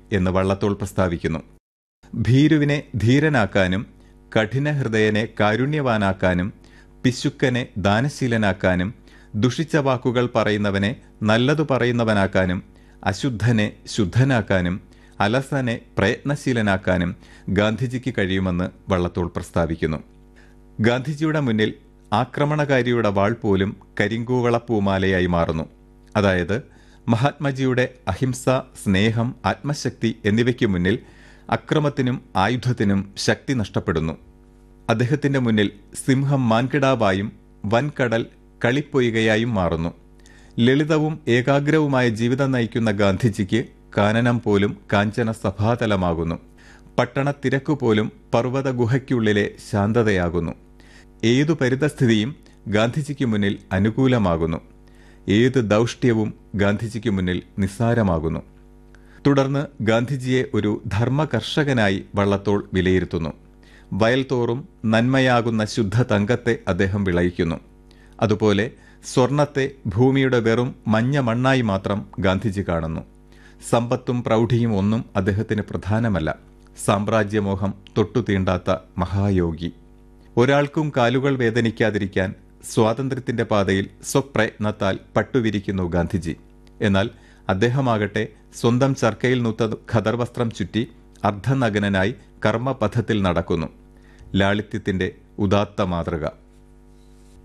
എന്ന് വള്ളത്തോൾ പ്രസ്താവിക്കുന്നു ഭീരുവിനെ ധീരനാക്കാനും കഠിനഹൃദയനെ കാരുണ്യവാനാക്കാനും പിശുക്കനെ ദാനശീലനാക്കാനും ദുഷിച്ച വാക്കുകൾ പറയുന്നവനെ നല്ലതു പറയുന്നവനാക്കാനും അശുദ്ധനെ ശുദ്ധനാക്കാനും അലസനെ പ്രയത്നശീലനാക്കാനും ഗാന്ധിജിക്ക് കഴിയുമെന്ന് വള്ളത്തോൾ പ്രസ്താവിക്കുന്നു ഗാന്ധിജിയുടെ മുന്നിൽ ആക്രമണകാരിയുടെ വാൾ പോലും കരിങ്കൂവളപ്പൂമാലയായി മാറുന്നു അതായത് മഹാത്മജിയുടെ അഹിംസ സ്നേഹം ആത്മശക്തി എന്നിവയ്ക്ക് മുന്നിൽ അക്രമത്തിനും ആയുധത്തിനും ശക്തി നഷ്ടപ്പെടുന്നു അദ്ദേഹത്തിന്റെ മുന്നിൽ സിംഹം മാൻകിടാവായും വൻകടൽ കളിപ്പൊയ്കയായും മാറുന്നു ലളിതവും ഏകാഗ്രവുമായ ജീവിതം നയിക്കുന്ന ഗാന്ധിജിക്ക് കാനനം പോലും കാഞ്ചന സഭാതലമാകുന്നു പട്ടണ തിരക്കുപോലും പർവ്വത ഗുഹയ്ക്കുള്ളിലെ ശാന്തതയാകുന്നു ഏതു പരിതസ്ഥിതിയും ഗാന്ധിജിക്ക് മുന്നിൽ അനുകൂലമാകുന്നു ഏത് ദൗഷ്ട്യവും ഗാന്ധിജിക്ക് മുന്നിൽ നിസ്സാരമാകുന്നു തുടർന്ന് ഗാന്ധിജിയെ ഒരു ധർമ്മകർഷകനായി വള്ളത്തോൾ വിലയിരുത്തുന്നു വയൽ തോറും നന്മയാകുന്ന ശുദ്ധ തങ്കത്തെ അദ്ദേഹം വിളയിക്കുന്നു അതുപോലെ സ്വർണത്തെ ഭൂമിയുടെ വെറും മഞ്ഞ മണ്ണായി മാത്രം ഗാന്ധിജി കാണുന്നു സമ്പത്തും പ്രൗഢിയും ഒന്നും അദ്ദേഹത്തിന് പ്രധാനമല്ല സാമ്രാജ്യമോഹം തൊട്ടു തീണ്ടാത്ത മഹായോഗി ഒരാൾക്കും കാലുകൾ വേദനിക്കാതിരിക്കാൻ സ്വാതന്ത്ര്യത്തിന്റെ പാതയിൽ സ്വപ്രയത്നത്താൽ പട്ടുവിരിക്കുന്നു ഗാന്ധിജി എന്നാൽ അദ്ദേഹമാകട്ടെ സ്വന്തം ചർക്കയിൽ നൂത്ത ഖദർ വസ്ത്രം ചുറ്റി അർദ്ധനഗ്നനായി കർമ്മപഥത്തിൽ നടക്കുന്നു ലാളിത്യത്തിന്റെ ഉദാത്ത മാതൃക